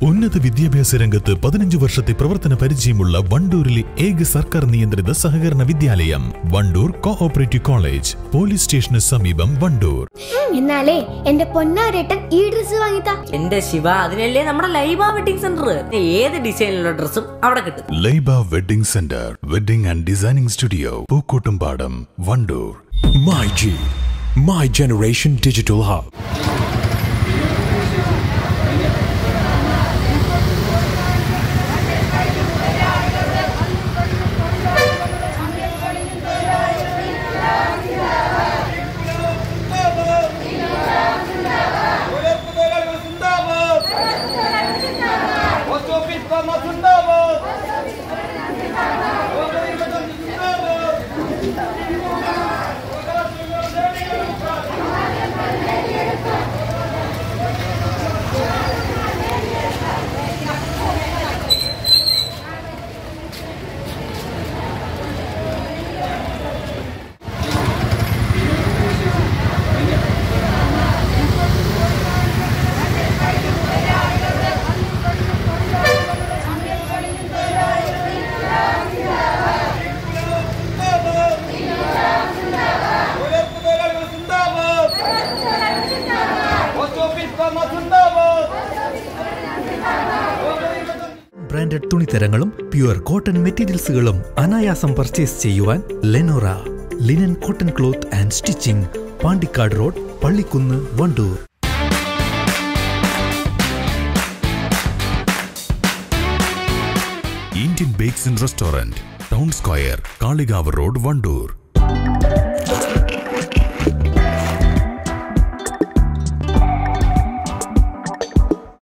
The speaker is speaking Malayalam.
ഉന്നത വിദ്യാഭ്യാസ രംഗത്ത് പതിനഞ്ച് വർഷത്തെ പ്രവർത്തന പരിചയമുള്ള വണ്ടൂരിലെ ഏക സർക്കാർ നിയന്ത്രിത സഹകരണ വിദ്യാലയം വണ്ടൂർ കോഓപ്പറേറ്റീവ് കോളേജ് പോലീസ് സ്റ്റേഷന് സമീപം വണ്ടൂർ എന്നാലേ എന്റെ പൊന്നാരേട്ടൻ ഈ ഡ്രസ് വാങ്ങിത്താ എന്റെ ശിവ അതിനല്ലേ നമ്മുടെ ലൈബ വെഡിങ് സെന്റർ ഏത് ഡിസൈനിലുള്ള ഡ്രസ്സും അവിടെ കിട്ടും Laiba wedding centre wedding and designing studio Pookkottumpadam Wandoor My G, My Generation Digital Hub. Branded തുണിത്തരങ്ങളും പ്യുവർ കോട്ടൺ മെറ്റീരിയൽസുകളും അനായാസം പർച്ചേസ് ചെയ്യുവാൻ Lenora linen cotton cloth and stitching Pandikkad road Pallikkunnu Wandoor Indian bakes and restaurant town square Kalikavu road Wandoor